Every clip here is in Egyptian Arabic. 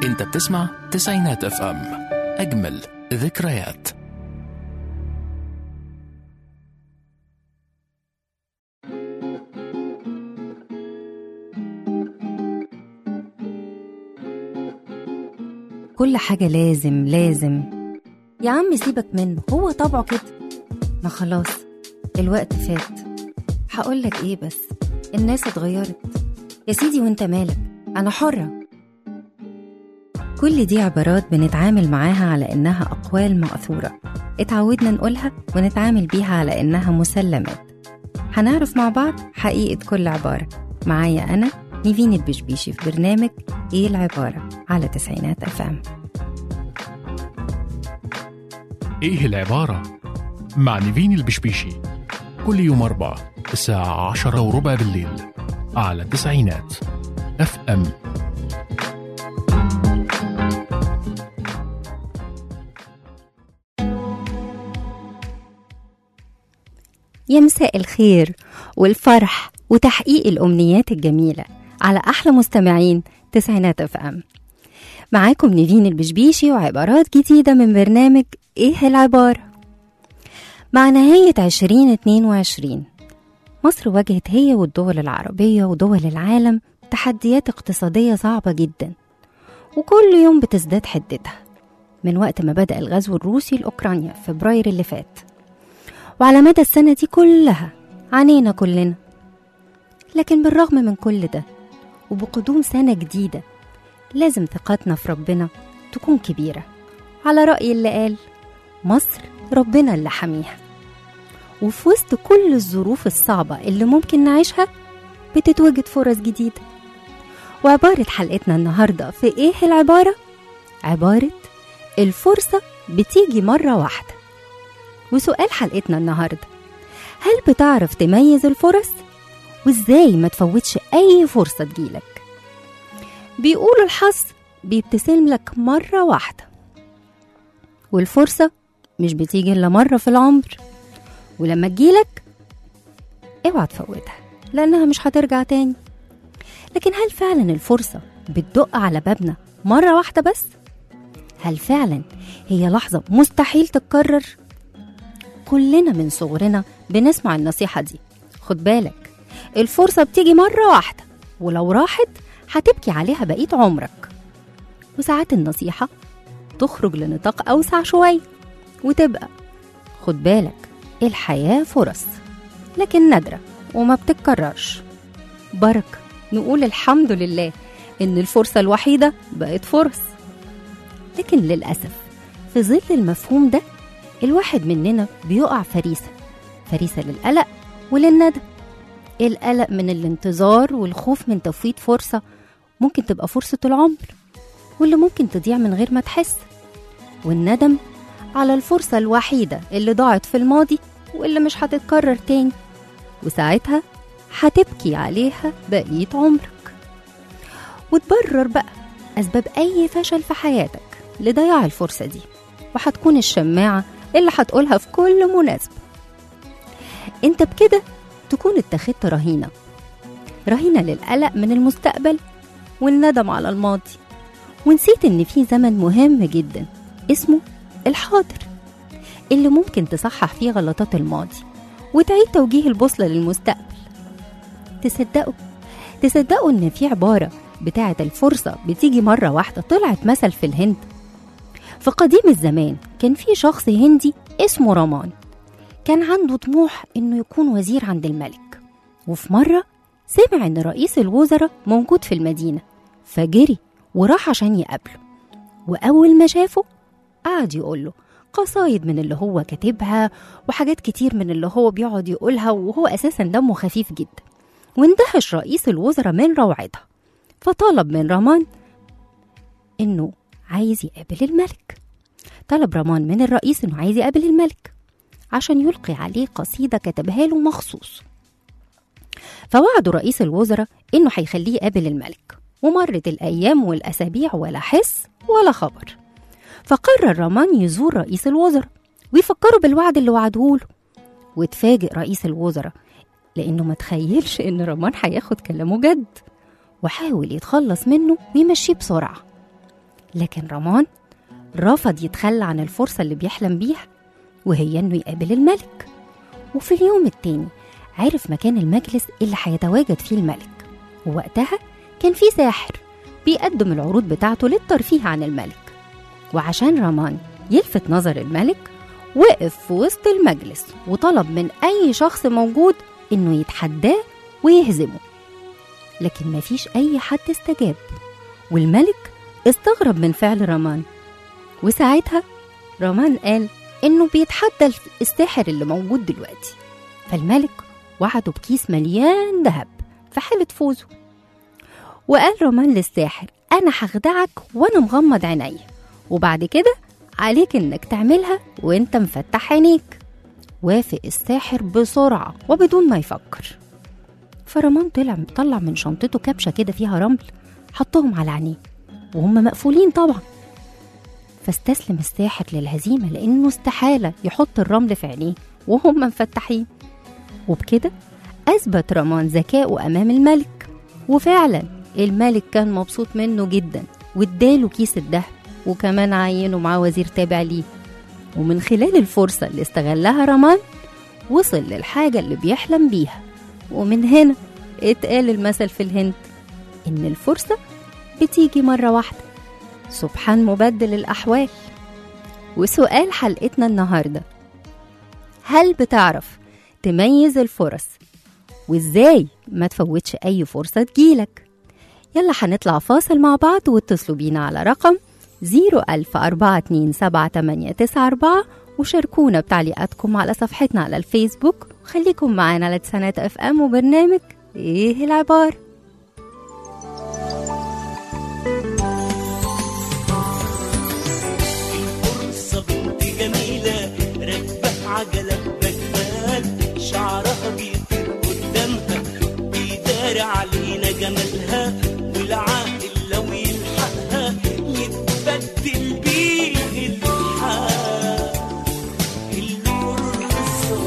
انت بتسمع تسعينات اف ام اجمل ذكريات كل حاجة لازم لازم يا عم سيبك منه هو طبعه كده ما خلاص الوقت فات هقولك ايه بس الناس اتغيرت يا سيدي وانت مالك انا حرة كل دي عبارات بنتعامل معاها على انها اقوال مأثورة اتعودنا نقولها ونتعامل بيها على انها مسلمات هنعرف مع بعض حقيقة كل عبارة معايا أنا نيفين البشبيشي في برنامج إيه العبارة على تسعينات أفهم ايه العبارة؟ مع نيفين البشبيشي كل يوم أربعة الساعة عشرة وربع بالليل على تسعينات اف ام يا مساء الخير والفرح وتحقيق الأمنيات الجميلة على أحلى مستمعين تسعينات اف ام معاكم نيفين البشبيشي وعبارات جديدة من برنامج إيه العبارة مع نهاية 2022 مصر واجهت هي والدول العربية ودول العالم تحديات اقتصادية صعبة جدا وكل يوم بتزداد حدتها من وقت ما بدأ الغزو الروسي لأوكرانيا في فبراير اللي فات وعلى مدى السنة دي كلها عانينا كلنا لكن بالرغم من كل ده وبقدوم سنة جديدة لازم ثقتنا في ربنا تكون كبيرة على رأي اللي قال مصر ربنا اللي حميها وفي وسط كل الظروف الصعبة اللي ممكن نعيشها بتتوجد فرص جديدة وعبارة حلقتنا النهاردة في إيه العبارة؟ عبارة الفرصة بتيجي مرة واحدة وسؤال حلقتنا النهاردة هل بتعرف تميز الفرص؟ وإزاي ما تفوتش أي فرصة تجيلك؟ بيقولوا الحظ بيبتسم لك مرة واحدة والفرصة مش بتيجي إلا مرة في العمر ولما تجيلك اوعى تفوتها لأنها مش هترجع تاني لكن هل فعلا الفرصة بتدق على بابنا مرة واحدة بس؟ هل فعلا هي لحظة مستحيل تتكرر؟ كلنا من صغرنا بنسمع النصيحة دي خد بالك الفرصة بتيجي مرة واحدة ولو راحت هتبكي عليها بقية عمرك وساعات النصيحة تخرج لنطاق أوسع شوية وتبقى خد بالك الحياة فرص لكن نادرة وما بتتكررش بركة نقول الحمد لله إن الفرصة الوحيدة بقت فرص لكن للأسف في ظل المفهوم ده الواحد مننا بيقع فريسة فريسة للقلق وللندم القلق من الانتظار والخوف من تفويت فرصة ممكن تبقى فرصة العمر واللي ممكن تضيع من غير ما تحس والندم على الفرصة الوحيدة اللي ضاعت في الماضي واللي مش هتتكرر تاني وساعتها هتبكي عليها بقية عمرك وتبرر بقى أسباب أي فشل في حياتك لضياع الفرصة دي وهتكون الشماعة اللي هتقولها في كل مناسبة انت بكده تكون اتخذت رهينة رهينة للقلق من المستقبل والندم على الماضي ونسيت ان في زمن مهم جدا اسمه الحاضر اللي ممكن تصحح فيه غلطات الماضي وتعيد توجيه البوصلة للمستقبل تصدقوا تصدقوا ان في عبارة بتاعة الفرصة بتيجي مرة واحدة طلعت مثل في الهند في قديم الزمان كان في شخص هندي اسمه رامان كان عنده طموح انه يكون وزير عند الملك وفي مرة سمع ان رئيس الوزراء موجود في المدينة فجري وراح عشان يقابله وأول ما شافه قعد يقوله قصايد من اللي هو كاتبها وحاجات كتير من اللي هو بيقعد يقولها وهو أساسا دمه خفيف جدا واندهش رئيس الوزراء من روعتها فطلب من رامان إنه عايز يقابل الملك طلب رامان من الرئيس إنه عايز يقابل الملك عشان يلقي عليه قصيدة كتبها له مخصوص فوعدوا رئيس الوزراء إنه هيخليه يقابل الملك ومرت الأيام والأسابيع ولا حس ولا خبر فقرر رامان يزور رئيس الوزراء ويفكروا بالوعد اللي وعدهوله واتفاجئ رئيس الوزراء لأنه ما تخيلش إن رامان هياخد كلامه جد وحاول يتخلص منه ويمشيه بسرعة لكن رمان رفض يتخلى عن الفرصة اللي بيحلم بيها وهي إنه يقابل الملك وفي اليوم التاني عرف مكان المجلس اللي هيتواجد فيه الملك ووقتها كان في ساحر بيقدم العروض بتاعته للترفيه عن الملك وعشان رمان يلفت نظر الملك وقف في وسط المجلس وطلب من أي شخص موجود إنه يتحداه ويهزمه لكن مفيش أي حد استجاب والملك استغرب من فعل رمان وساعتها رمان قال إنه بيتحدى الساحر اللي موجود دلوقتي فالملك وعده بكيس مليان ذهب في حالة فوزه وقال رمان للساحر أنا هخدعك وأنا مغمض عيني وبعد كده عليك إنك تعملها وإنت مفتح عينيك وافق الساحر بسرعة وبدون ما يفكر فرمان طلع طلع من شنطته كبشة كده فيها رمل حطهم على عينيه وهم مقفولين طبعا فاستسلم الساحر للهزيمة لأنه استحالة يحط الرمل في عينيه وهم مفتحين وبكده أثبت رمان ذكائه أمام الملك وفعلا الملك كان مبسوط منه جدا واداله كيس الدهب وكمان عينه معاه وزير تابع ليه ومن خلال الفرصة اللي استغلها رمان وصل للحاجة اللي بيحلم بيها ومن هنا اتقال المثل في الهند إن الفرصة بتيجي مرة واحدة سبحان مبدل الأحوال وسؤال حلقتنا النهاردة هل بتعرف تميز الفرص وإزاي ما تفوتش أي فرصة تجيلك يلا هنطلع فاصل مع بعض واتصلوا بينا على رقم 010427894 وشاركونا بتعليقاتكم على صفحتنا على الفيسبوك وخليكم معانا على تسانات اف ام وبرنامج ايه العبارة فرصة بنت جميلة راكبة عجلة بجمال شعرها بيطير قدامها بيدار علينا جمالها والعاقل لو يلحقها يتبدل بيه الحال الفرصة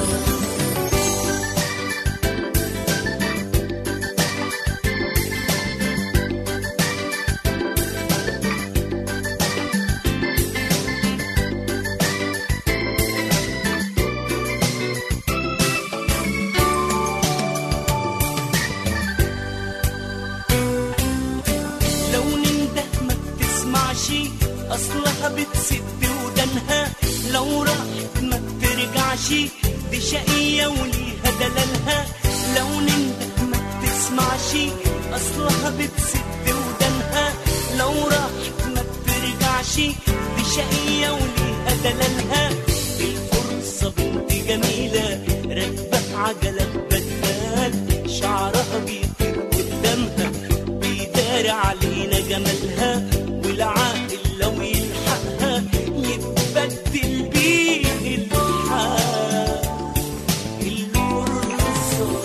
لو ننده ما بتسمعش اصلها بتسد ودانها لو راحت ما بترجعش دي شقية وليها دلالها لو ننده ما بتسمعش اصلها بتسد ودانها لو راحت ما بترجعش دي شقية وليها دلالها الفرصة بنت جميلة راكبة عجلة بدال شعرها بيطير قدامها بيدار علينا جمالها والعاقل لو يلحقها يتبدل بيه الحال الفرصة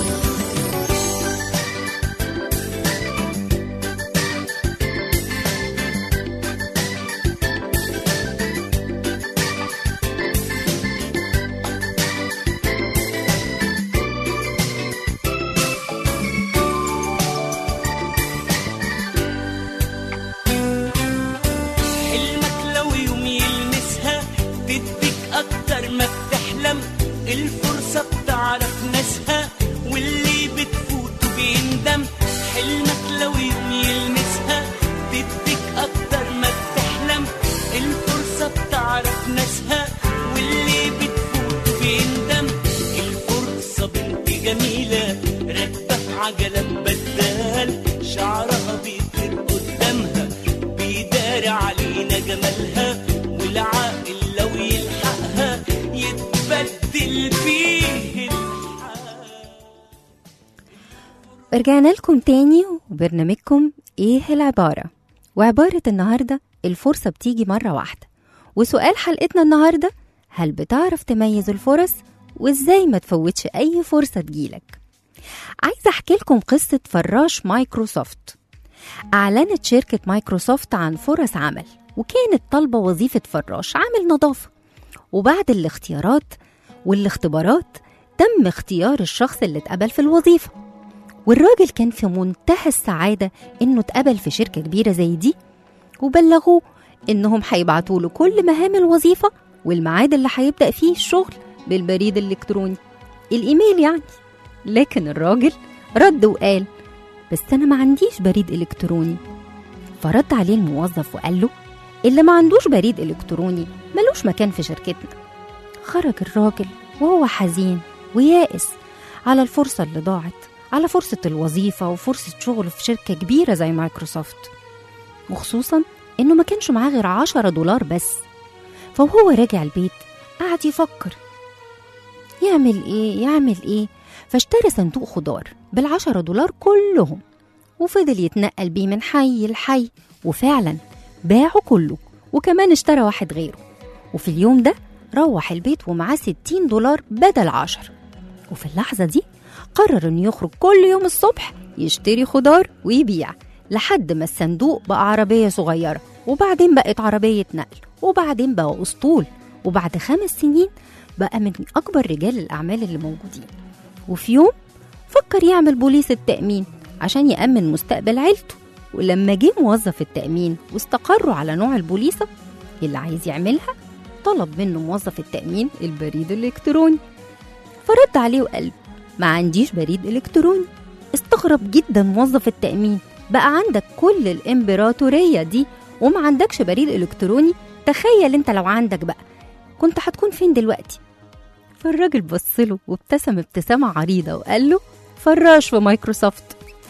حلمك لو يوم يلمسها تديك اكتر ما بتحلم الفرصة بتعرف ناسها واللي بتفوته بيندم حلمك لو يوم يلمسها تديك اكتر ما بتحلم الفرصة بتعرف ناسها واللي بتفوته بيندم الفرصة بنت جميلة راكبة عجلة بدال شعرها بيطير قدامها بيدار علينا جمالها والعاقل لو يلحقها يتبدل فيه الحال رجعنا لكم تاني وبرنامجكم ايه العبارة وعبارة النهاردة الفرصة بتيجي مرة واحدة وسؤال حلقتنا النهاردة هل بتعرف تميز الفرص وازاي ما تفوتش اي فرصة تجيلك عايزة احكي لكم قصة فراش مايكروسوفت أعلنت شركة مايكروسوفت عن فرص عمل وكانت طالبة وظيفة فراش عامل نظافة وبعد الاختيارات والاختبارات تم اختيار الشخص اللي اتقبل في الوظيفة والراجل كان في منتهى السعادة إنه اتقبل في شركة كبيرة زي دي وبلغوه إنهم هيبعتوا له كل مهام الوظيفة والميعاد اللي هيبدأ فيه الشغل بالبريد الإلكتروني الإيميل يعني لكن الراجل رد وقال بس أنا ما عنديش بريد إلكتروني فرد عليه الموظف وقال له اللي ما عندوش بريد إلكتروني ملوش مكان في شركتنا خرج الراجل وهو حزين ويائس على الفرصة اللي ضاعت على فرصة الوظيفة وفرصة شغل في شركة كبيرة زي مايكروسوفت وخصوصا إنه ما كانش معاه غير عشرة دولار بس فوهو راجع البيت قعد يفكر يعمل إيه يعمل إيه فاشترى صندوق خضار بالعشرة دولار كلهم وفضل يتنقل بيه من حي لحي وفعلا باعه كله وكمان اشترى واحد غيره وفي اليوم ده روح البيت ومعاه 60 دولار بدل عشر وفي اللحظة دي قرر انه يخرج كل يوم الصبح يشتري خضار ويبيع لحد ما الصندوق بقى عربية صغيرة وبعدين بقت عربية نقل وبعدين بقى أسطول وبعد خمس سنين بقى من أكبر رجال الأعمال اللي موجودين وفي يوم فكر يعمل بوليس التأمين عشان يأمن مستقبل عيلته ولما جه موظف التأمين واستقروا على نوع البوليصة اللي عايز يعملها طلب منه موظف التأمين البريد الإلكتروني فرد عليه وقال ما عنديش بريد إلكتروني استغرب جدا موظف التأمين بقى عندك كل الإمبراطورية دي وما عندكش بريد إلكتروني تخيل انت لو عندك بقى كنت هتكون فين دلوقتي فالراجل بصله وابتسم ابتسامة عريضة وقال له فراش في مايكروسوفت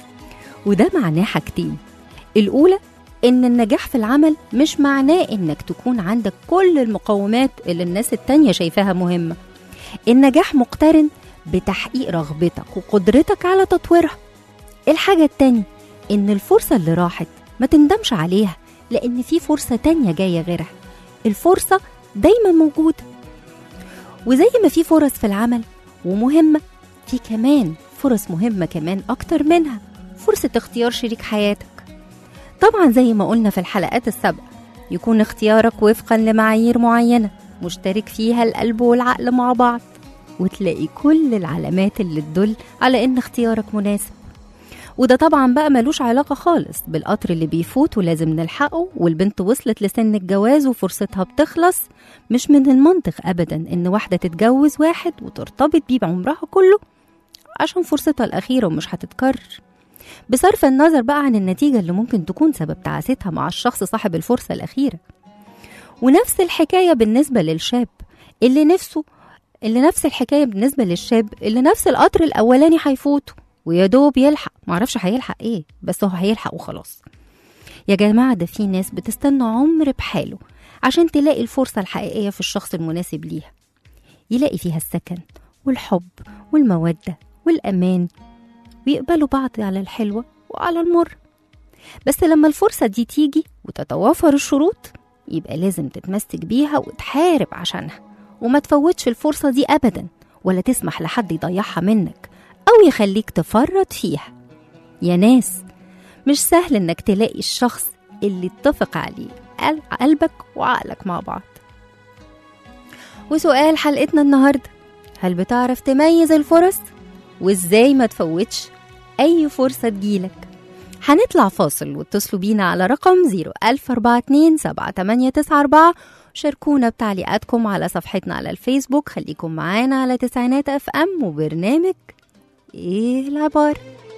وده معناه حاجتين الأولى إن النجاح في العمل مش معناه إنك تكون عندك كل المقومات اللي الناس التانية شايفاها مهمة النجاح مقترن بتحقيق رغبتك وقدرتك على تطويرها الحاجة التانية إن الفرصة اللي راحت ما تندمش عليها لأن في فرصة تانية جاية غيرها الفرصة دايما موجودة وزي ما في فرص في العمل ومهمة في كمان فرص مهمة كمان أكتر منها فرصة اختيار شريك حياتك طبعا زي ما قلنا في الحلقات السابقة يكون اختيارك وفقا لمعايير معينة مشترك فيها القلب والعقل مع بعض وتلاقي كل العلامات اللي تدل على ان اختيارك مناسب وده طبعا بقى ملوش علاقة خالص بالقطر اللي بيفوت ولازم نلحقه والبنت وصلت لسن الجواز وفرصتها بتخلص مش من المنطق أبدا إن واحدة تتجوز واحد وترتبط بيه بعمرها كله عشان فرصتها الأخيرة ومش هتتكرر بصرف النظر بقى عن النتيجة اللي ممكن تكون سبب تعاستها مع الشخص صاحب الفرصة الأخيرة ونفس الحكاية بالنسبة للشاب اللي نفسه اللي نفس الحكاية بالنسبة للشاب اللي نفس القطر الأولاني هيفوته ويا دوب يلحق معرفش هيلحق ايه بس هو هيلحق وخلاص يا جماعة ده في ناس بتستنى عمر بحاله عشان تلاقي الفرصة الحقيقية في الشخص المناسب ليها يلاقي فيها السكن والحب والمودة والأمان ويقبلوا بعض على الحلوة وعلى المر بس لما الفرصة دي تيجي وتتوافر الشروط يبقى لازم تتمسك بيها وتحارب عشانها وما تفوتش الفرصة دي أبدا ولا تسمح لحد يضيعها منك أو يخليك تفرط فيها يا ناس مش سهل إنك تلاقي الشخص اللي اتفق عليه قل- قلبك وعقلك مع بعض وسؤال حلقتنا النهاردة هل بتعرف تميز الفرص؟ وإزاي ما تفوتش أي فرصة تجيلك؟ هنطلع فاصل واتصلوا بينا على رقم 01042 شاركونا بتعليقاتكم على صفحتنا على الفيسبوك خليكم معانا على تسعينات اف ام وبرنامج ايه العبارة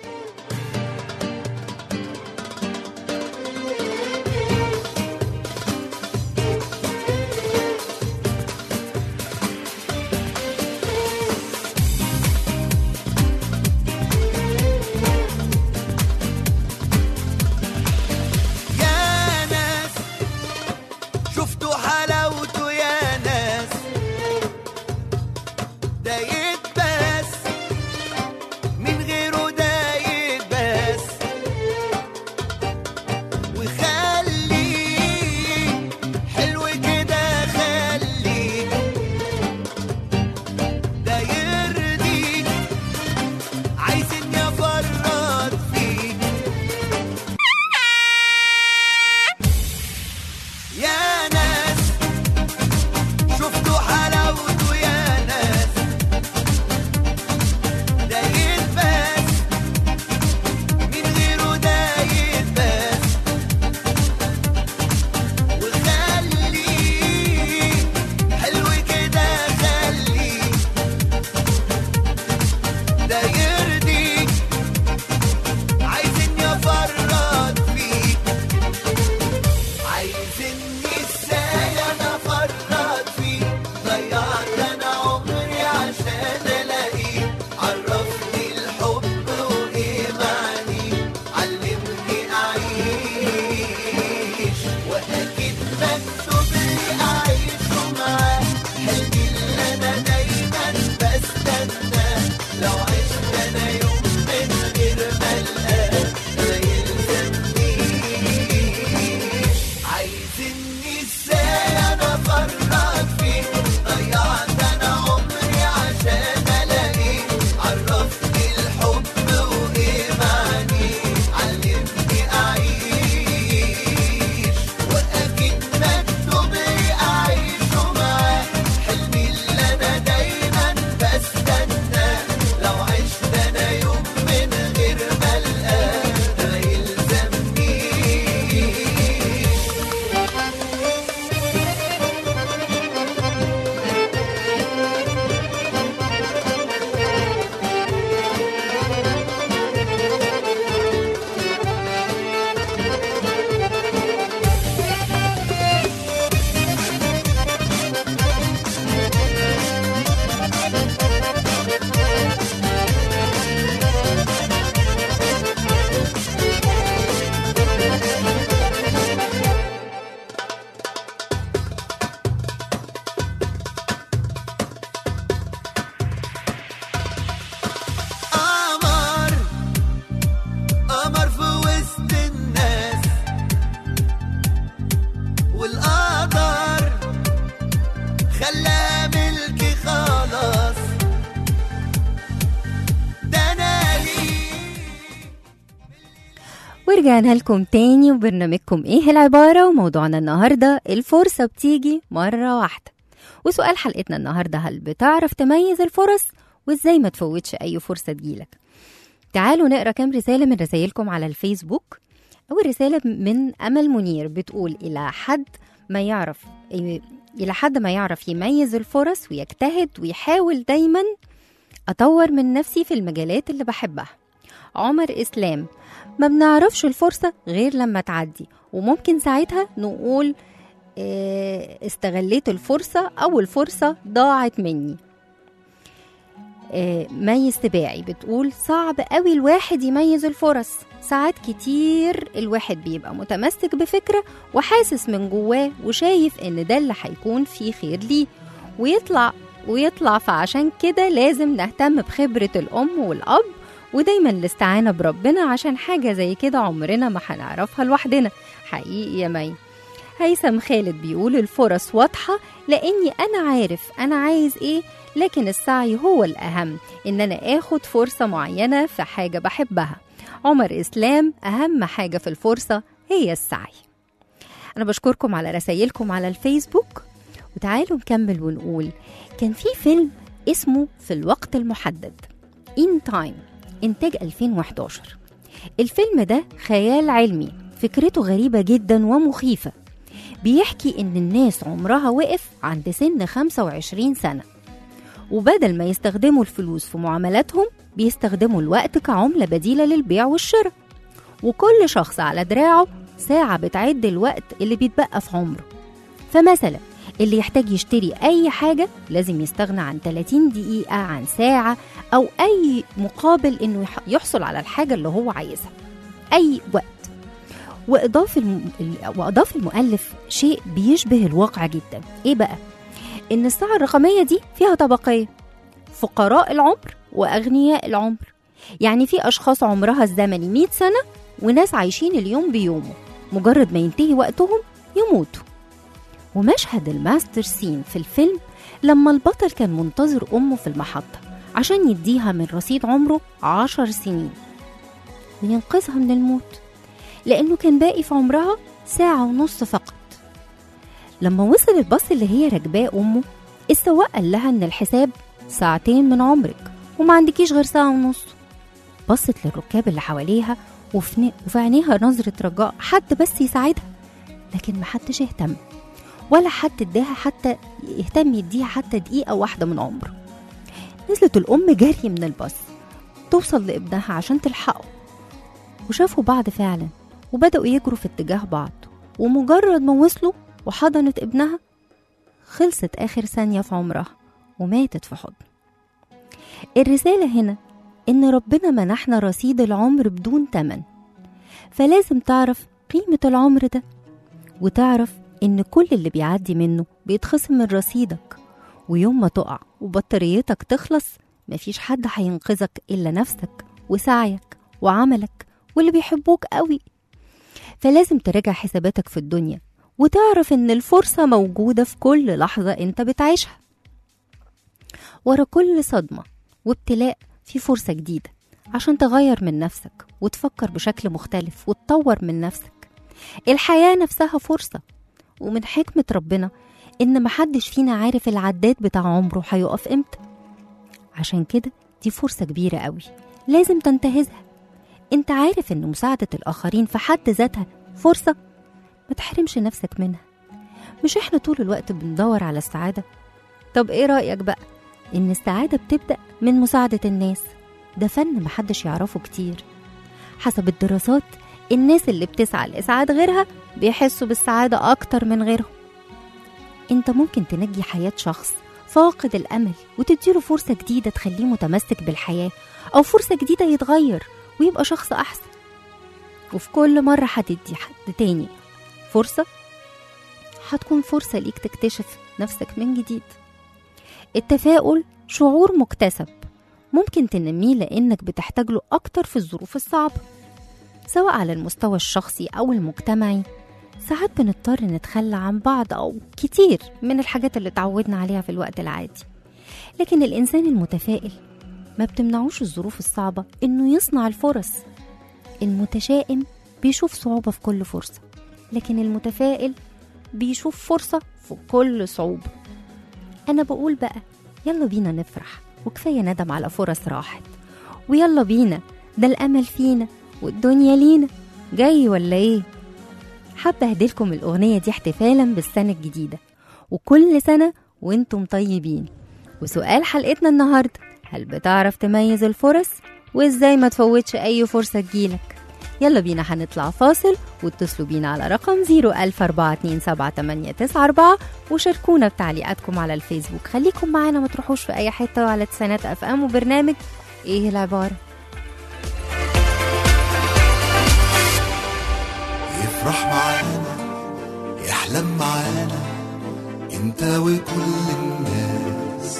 يا ناس شفتوا حلاوته يا ناس ده يتباس من غيره ده ورجعنا لكم تاني وبرنامجكم ايه العبارة وموضوعنا النهاردة الفرصة بتيجي مرة واحدة وسؤال حلقتنا النهاردة هل بتعرف تميز الفرص وازاي ما تفوتش اي فرصة تجيلك تعالوا نقرا كام رسالة من رسايلكم على الفيسبوك أول رسالة من أمل منير بتقول إلى حد ما يعرف إلى حد ما يعرف يميز الفرص ويجتهد ويحاول دايما أطور من نفسي في المجالات اللي بحبها عمر إسلام ما بنعرفش الفرصة غير لما تعدي وممكن ساعتها نقول آه، استغليت الفرصة أو الفرصة ضاعت مني آه، مي السباعي بتقول صعب قوي الواحد يميز الفرص ساعات كتير الواحد بيبقى متمسك بفكرة وحاسس من جواه وشايف ان ده اللي هيكون فيه خير ليه ويطلع ويطلع فعشان كده لازم نهتم بخبرة الأم والأب ودايما الاستعانة بربنا عشان حاجة زي كده عمرنا ما هنعرفها لوحدنا حقيقي يا مي هيثم خالد بيقول الفرص واضحة لأني أنا عارف أنا عايز إيه لكن السعي هو الأهم إن أنا آخد فرصة معينة في حاجة بحبها عمر إسلام أهم حاجة في الفرصة هي السعي أنا بشكركم على رسايلكم على الفيسبوك وتعالوا نكمل ونقول كان في فيلم اسمه في الوقت المحدد In Time إنتاج 2011 الفيلم ده خيال علمي فكرته غريبة جدا ومخيفة بيحكي إن الناس عمرها وقف عند سن 25 سنة وبدل ما يستخدموا الفلوس في معاملاتهم بيستخدموا الوقت كعملة بديلة للبيع والشراء وكل شخص على دراعه ساعة بتعد الوقت اللي بيتبقى في عمره فمثلا اللي يحتاج يشتري أي حاجة لازم يستغنى عن 30 دقيقة عن ساعة أو أي مقابل إنه يح- يحصل على الحاجة اللي هو عايزها أي وقت وإضاف الم... وأضاف المؤلف شيء بيشبه الواقع جدا إيه بقى؟ إن الساعة الرقمية دي فيها طبقية فقراء العمر وأغنياء العمر يعني في أشخاص عمرها الزمني 100 سنة وناس عايشين اليوم بيومه مجرد ما ينتهي وقتهم يموتوا ومشهد الماستر سين في الفيلم لما البطل كان منتظر أمه في المحطة عشان يديها من رصيد عمره عشر سنين وينقذها من الموت لأنه كان باقي في عمرها ساعة ونص فقط لما وصل الباص اللي هي راكباه أمه السواق قال لها إن الحساب ساعتين من عمرك وما عندكيش غير ساعة ونص بصت للركاب اللي حواليها وفي ن- وفي عينيها نظرة رجاء حد بس يساعدها لكن محدش اهتم ولا حد اداها حتى يهتم يديها حتى دقيقة واحدة من عمره نزلت الأم جري من الباص توصل لابنها عشان تلحقه وشافوا بعض فعلا وبدأوا يجروا في اتجاه بعض ومجرد ما وصلوا وحضنت ابنها خلصت آخر ثانية في عمرها وماتت في حضنه الرسالة هنا إن ربنا منحنا رصيد العمر بدون تمن فلازم تعرف قيمة العمر ده وتعرف إن كل اللي بيعدي منه بيتخصم من رصيدك ويوم ما تقع وبطاريتك تخلص مفيش حد هينقذك إلا نفسك وسعيك وعملك واللي بيحبوك قوي فلازم تراجع حساباتك في الدنيا وتعرف إن الفرصة موجودة في كل لحظة أنت بتعيشها ورا كل صدمة وابتلاء في فرصة جديدة عشان تغير من نفسك وتفكر بشكل مختلف وتطور من نفسك الحياة نفسها فرصة ومن حكمة ربنا إن محدش فينا عارف العداد بتاع عمره هيقف إمتى عشان كده دي فرصة كبيرة قوي لازم تنتهزها انت عارف ان مساعدة الآخرين في حد ذاتها فرصة ما تحرمش نفسك منها مش احنا طول الوقت بندور على السعادة طب ايه رأيك بقى ان السعادة بتبدأ من مساعدة الناس ده فن محدش يعرفه كتير حسب الدراسات الناس اللي بتسعى لإسعاد غيرها بيحسوا بالسعادة أكتر من غيرهم انت ممكن تنجي حياة شخص فاقد الأمل وتديله فرصة جديدة تخليه متمسك بالحياة أو فرصة جديدة يتغير ويبقى شخص أحسن وفي كل مرة هتدي حد تاني فرصة هتكون فرصة ليك تكتشف نفسك من جديد التفاؤل شعور مكتسب ممكن تنميه لأنك بتحتاج له أكتر في الظروف الصعبة سواء على المستوى الشخصي أو المجتمعي ساعات بنضطر نتخلى عن بعض أو كتير من الحاجات اللي اتعودنا عليها في الوقت العادي لكن الإنسان المتفائل ما بتمنعوش الظروف الصعبة إنه يصنع الفرص المتشائم بيشوف صعوبة في كل فرصة لكن المتفائل بيشوف فرصة في كل صعوبة أنا بقول بقى يلا بينا نفرح وكفاية ندم على فرص راحت ويلا بينا ده الأمل فينا والدنيا لينا جاي ولا إيه؟ حابة أهديلكم الأغنية دي احتفالا بالسنة الجديدة وكل سنة وانتم طيبين وسؤال حلقتنا النهاردة هل بتعرف تميز الفرص وازاي ما تفوتش أي فرصة تجيلك يلا بينا هنطلع فاصل واتصلوا بينا على رقم 014278994 وشاركونا بتعليقاتكم على الفيسبوك خليكم معانا ما تروحوش في أي حتة وعلى تسعينات أف أم وبرنامج إيه العبارة يفرح معانا يحلم معانا انت وكل الناس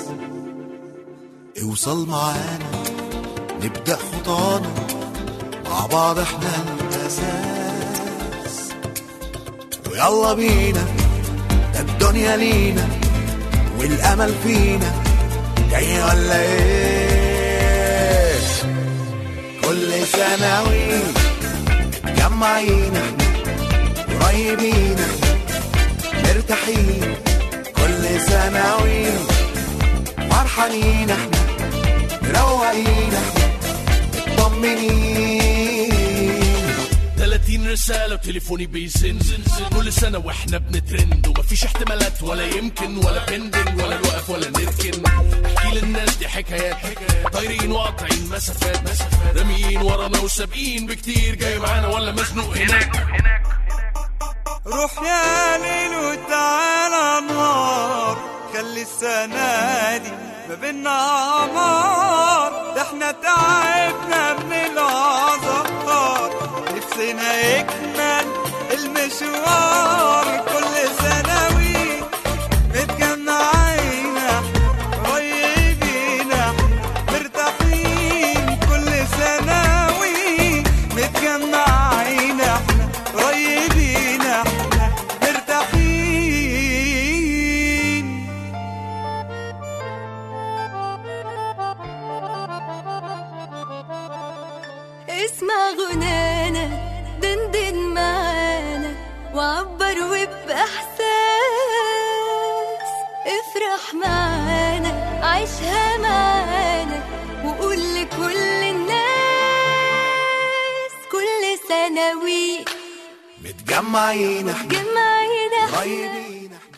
اوصل معانا نبدأ خطانا مع بعض احنا الأساس ويلا بينا ده الدنيا لينا والأمل فينا جاي ولا ايه كل سنة وين متجمعين احنا قريبين احنا مرتاحين كل سنة وين فرحانين احنا مروقين احنا مطمنين 30 رسالة وتليفوني بيزن كل سنة واحنا بنترند ومفيش احتمالات ولا يمكن ولا بندنج ولا نوقف ولا نركن احكي للناس دي حكايات طايرين وقاطعين مسافات راميين ورانا وسابقين بكتير جاي معانا ولا مزنوق هناك روح يا ليل وتعالى نهار خلي السنة دي ما بينا عمار ده احنا تعبنا من العذار نفسنا يكمل المشوار كل سنوي متجمعين قريبين مرتاحين كل سنوي متجمعين احنا قريبين احنا مرتاحين اسمع غنانا دندن معانا وعبر وبإحساس افرح معانا عيشها معانا وقول لكل الناس كل سنوي متجمعين احنا جمعينا قريبين احنا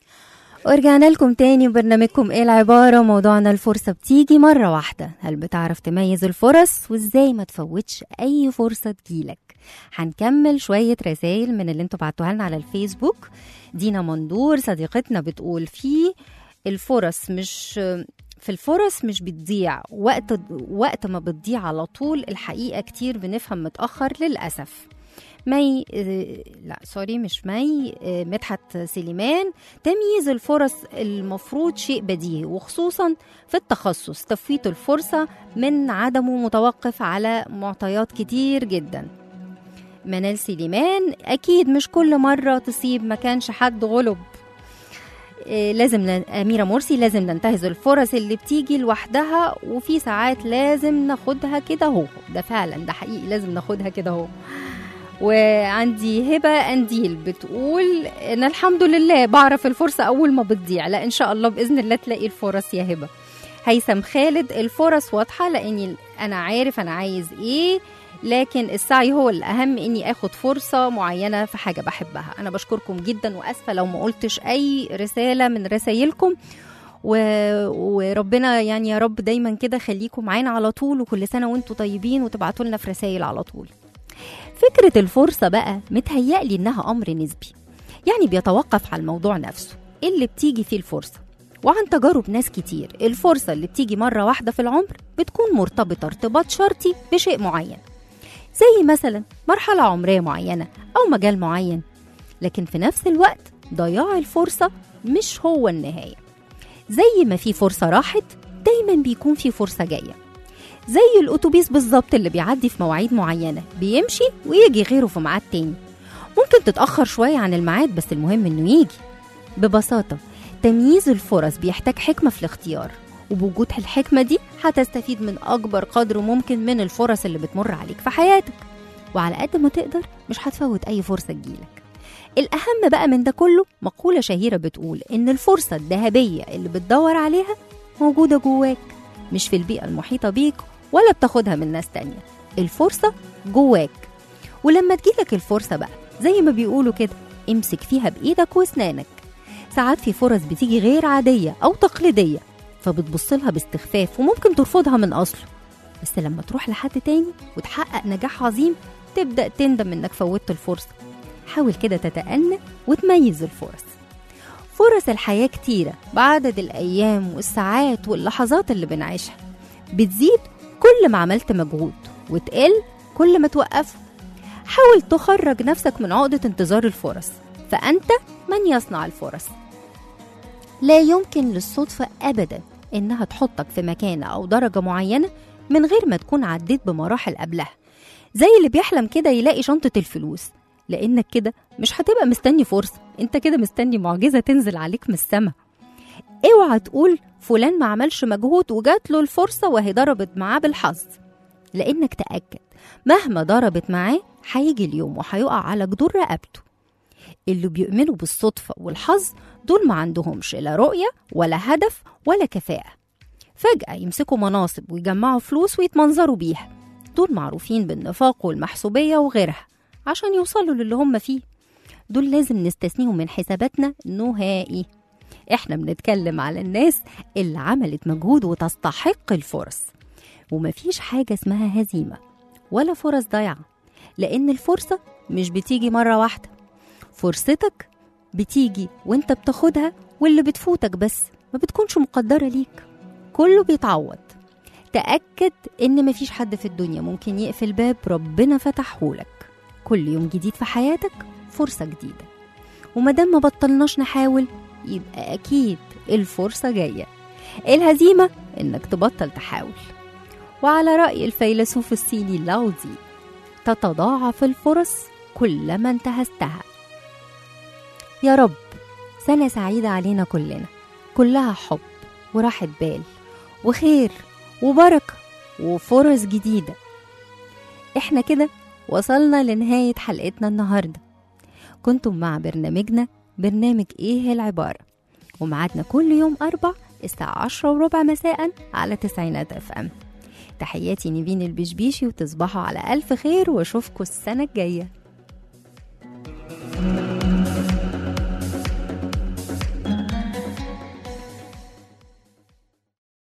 ورجعنا لكم تاني وبرنامجكم ايه العبارة موضوعنا الفرصة بتيجي مرة واحدة هل بتعرف تميز الفرص وازاي ما تفوتش اي فرصة تجيلك هنكمل شوية رسائل من اللي انتوا بعتوها لنا على الفيسبوك دينا مندور صديقتنا بتقول في الفرص مش في الفرص مش بتضيع وقت وقت ما بتضيع على طول الحقيقة كتير بنفهم متأخر للأسف مي آه، لا سوري مش مي آه، مدحت سليمان تمييز الفرص المفروض شيء بديهي وخصوصا في التخصص تفويت الفرصة من عدمه متوقف على معطيات كتير جدا منال سليمان أكيد مش كل مرة تصيب ما كانش حد غلب إيه، لازم ن- أميرة مرسي لازم ننتهز الفرص اللي بتيجي لوحدها وفي ساعات لازم ناخدها كده اهو ده فعلا ده حقيقي لازم ناخدها كده اهو وعندي هبة أنديل بتقول أنا الحمد لله بعرف الفرصة أول ما بتضيع لا إن شاء الله بإذن الله تلاقي الفرص يا هبة هيثم خالد الفرص واضحة لأني أنا عارف أنا عايز إيه لكن السعي هو الأهم إني آخد فرصة معينة في حاجة بحبها أنا بشكركم جدا وأسفة لو ما قلتش أي رسالة من رسايلكم و... وربنا يعني يا رب دايما كده خليكم معانا على طول وكل سنة وانتم طيبين وتبعتوا لنا في رسائل على طول فكرة الفرصة بقى متهيألي إنها أمر نسبي يعني بيتوقف على الموضوع نفسه إيه اللي بتيجي فيه الفرصة وعن تجارب ناس كتير الفرصة اللي بتيجي مرة واحدة في العمر بتكون مرتبطة ارتباط شرطي بشيء معين زي مثلا مرحلة عمرية معينة أو مجال معين لكن في نفس الوقت ضياع الفرصة مش هو النهاية زي ما في فرصة راحت دايما بيكون في فرصة جاية زي الأتوبيس بالظبط اللي بيعدي في مواعيد معينة بيمشي ويجي غيره في ميعاد تاني ممكن تتأخر شوية عن الميعاد بس المهم إنه يجي ببساطة تمييز الفرص بيحتاج حكمة في الاختيار وبوجود الحكمة دي هتستفيد من أكبر قدر ممكن من الفرص اللي بتمر عليك في حياتك وعلى قد ما تقدر مش هتفوت أي فرصة تجيلك الأهم بقى من ده كله مقولة شهيرة بتقول إن الفرصة الذهبية اللي بتدور عليها موجودة جواك مش في البيئة المحيطة بيك ولا بتاخدها من ناس تانية الفرصة جواك ولما تجيلك الفرصة بقى زي ما بيقولوا كده امسك فيها بإيدك واسنانك ساعات في فرص بتيجي غير عادية أو تقليدية فبتبص لها باستخفاف وممكن ترفضها من أصله بس لما تروح لحد تاني وتحقق نجاح عظيم تبدأ تندم إنك فوتت الفرصة حاول كده تتأنى وتميز الفرص فرص الحياة كتيرة بعدد الأيام والساعات واللحظات اللي بنعيشها بتزيد كل ما عملت مجهود وتقل كل ما توقفه حاول تخرج نفسك من عقدة انتظار الفرص فأنت من يصنع الفرص لا يمكن للصدفة أبدا إنها تحطك في مكانة أو درجة معينة من غير ما تكون عديت بمراحل قبلها زي اللي بيحلم كده يلاقي شنطة الفلوس لأنك كده مش هتبقى مستني فرصة انت كده مستني معجزة تنزل عليك من السما اوعى تقول فلان ما عملش مجهود وجات له الفرصة وهي ضربت معاه بالحظ لأنك تأكد مهما ضربت معاه هيجي اليوم وهيقع على جدور رقبته اللي بيؤمنوا بالصدفة والحظ دول ما عندهمش لا رؤية ولا هدف ولا كفاءة فجأة يمسكوا مناصب ويجمعوا فلوس ويتمنظروا بيها دول معروفين بالنفاق والمحسوبية وغيرها عشان يوصلوا للي هم فيه دول لازم نستثنيهم من حساباتنا نهائي احنا بنتكلم على الناس اللي عملت مجهود وتستحق الفرص ومفيش حاجة اسمها هزيمة ولا فرص ضايعة لأن الفرصة مش بتيجي مرة واحدة فرصتك بتيجي وانت بتاخدها واللي بتفوتك بس ما بتكونش مقدرة ليك كله بيتعوض تأكد إن مفيش حد في الدنيا ممكن يقفل باب ربنا فتحهولك كل يوم جديد في حياتك فرصة جديدة ومادام ما بطلناش نحاول يبقى أكيد الفرصة جاية الهزيمة إنك تبطل تحاول وعلى رأي الفيلسوف الصيني لاو تزي تتضاعف الفرص كلما انتهزتها يا رب سنة سعيدة علينا كلنا كلها حب وراحة بال وخير وبركة وفرص جديدة احنا كده وصلنا لنهاية حلقتنا النهاردة كنتم مع برنامجنا برنامج ايه العبارة ومعادنا كل يوم أربع الساعة عشرة وربع مساء على تسعينات اف ام تحياتي نيفين البشبيشي وتصبحوا على ألف خير واشوفكم السنة الجاية